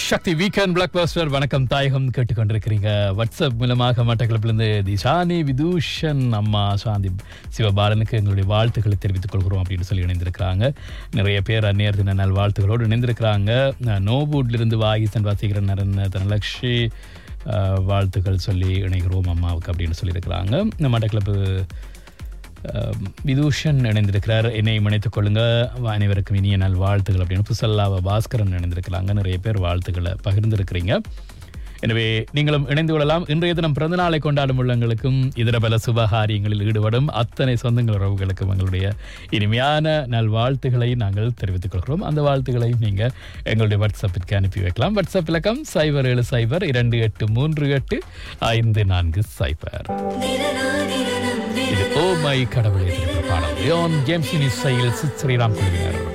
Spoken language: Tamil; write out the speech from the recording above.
சக்தி வீக்கெண்ட் பிளாக் பாஸ்டர் வணக்கம் தாயகம் கேட்டுக்கொண்டிருக்கிறீங்க வாட்ஸ்அப் மூலமாக மட்டக்களப்பிலிருந்து திசானி விதூஷன் அம்மா சாந்தி சிவபாலனுக்கு எங்களுடைய வாழ்த்துக்களை தெரிவித்துக் கொள்கிறோம் அப்படின்னு சொல்லி இணைந்திருக்கிறாங்க நிறைய பேர் அந்நேர தின நல் வாழ்த்துக்களோடு இணைந்திருக்கிறாங்க நோபூட்லிருந்து வாகிசன் வாசிகரன் நரன் தனலக்ஷி அஹ், வாழ்த்துக்கள் சொல்லி இணைகிறோம் அம்மாவுக்கு அப்படின்னு சொல்லியிருக்கிறாங்க இந்த மட்டக்களப்பு அஹ், விதூஷன் இணைந்திருக்கிறார் என்னை இணைத்துக் கொள்ளுங்க அனைவருக்கும் இனிய நல் வாழ்த்துக்கள் அப்படின்னு புசல்லாவ பாஸ்கரன் இணைந்திருக்கிறாங்க நிறைய பேர் வாழ்த்துக்களை பகிர்ந்திருக்கிறீங்க எனவே நீங்களும் இணைந்து கொள்ளலாம் இன்றைய தினம் பிறந்த நாளை கொண்டாடும் உள்ளங்களுக்கும் இதர பல சுபகாரியங்களில் ஈடுபடும் அத்தனை சொந்தங்கள் உறவுகளுக்கும் எங்களுடைய இனிமையான நல் வாழ்த்துக்களை நாங்கள் தெரிவித்துக் கொள்கிறோம் அந்த வாழ்த்துக்களையும் நீங்க எங்களுடைய வாட்ஸ்அப்பிற்கு அனுப்பி வைக்கலாம் வாட்ஸ்அப் இலக்கம் சைபர் ஏழு சைபர் இரண்டு எட்டு மூன்று எட்டு ஐந்து நான்கு சைபர் இது ஓ மை கடவுளே திருப்பி பாடல் லியோன் ஜேம்ஸின் இசையில் சித் ஸ்ரீராம் குழுவினர்